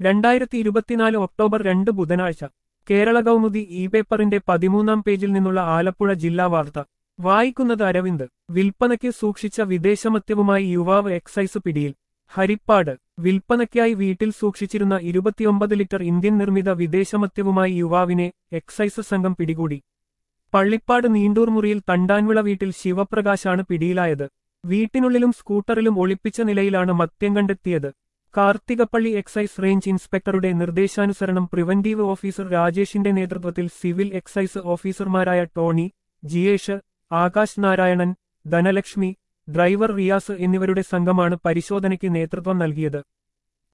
രണ്ടായിരത്തി ഇരുപത്തിനാല് ഒക്ടോബർ രണ്ട് ബുധനാഴ്ച കേരള കൗമുദി ഇ പേപ്പറിന്റെ പതിമൂന്നാം പേജിൽ നിന്നുള്ള ആലപ്പുഴ ജില്ലാ വാർത്ത വായിക്കുന്നത് അരവിന്ദ് വിൽപ്പനയ്ക്ക് സൂക്ഷിച്ച വിദേശമദ്യവുമായി യുവാവ് എക്സൈസ് പിടിയിൽ ഹരിപ്പാട് വിൽപ്പനയ്ക്കായി വീട്ടിൽ സൂക്ഷിച്ചിരുന്ന ഇരുപത്തിയൊമ്പത് ലിറ്റർ ഇന്ത്യൻ നിർമ്മിത വിദേശമദ്യവുമായി യുവാവിനെ എക്സൈസ് സംഘം പിടികൂടി പള്ളിപ്പാട് നീണ്ടൂർമുറിയിൽ തണ്ടാൻവിള വീട്ടിൽ ശിവപ്രകാശാണ് പിടിയിലായത് വീട്ടിനുള്ളിലും സ്കൂട്ടറിലും ഒളിപ്പിച്ച നിലയിലാണ് മദ്യം കണ്ടെത്തിയത് കാർത്തികപ്പള്ളി എക്സൈസ് റേഞ്ച് ഇൻസ്പെക്ടറുടെ നിർദ്ദേശാനുസരണം പ്രിവന്റീവ് ഓഫീസർ രാജേഷിന്റെ നേതൃത്വത്തിൽ സിവിൽ എക്സൈസ് ഓഫീസർമാരായ ടോണി ജിയേഷ് ആകാശ് നാരായണൻ ധനലക്ഷ്മി ഡ്രൈവർ റിയാസ് എന്നിവരുടെ സംഘമാണ് പരിശോധനയ്ക്ക് നേതൃത്വം നൽകിയത്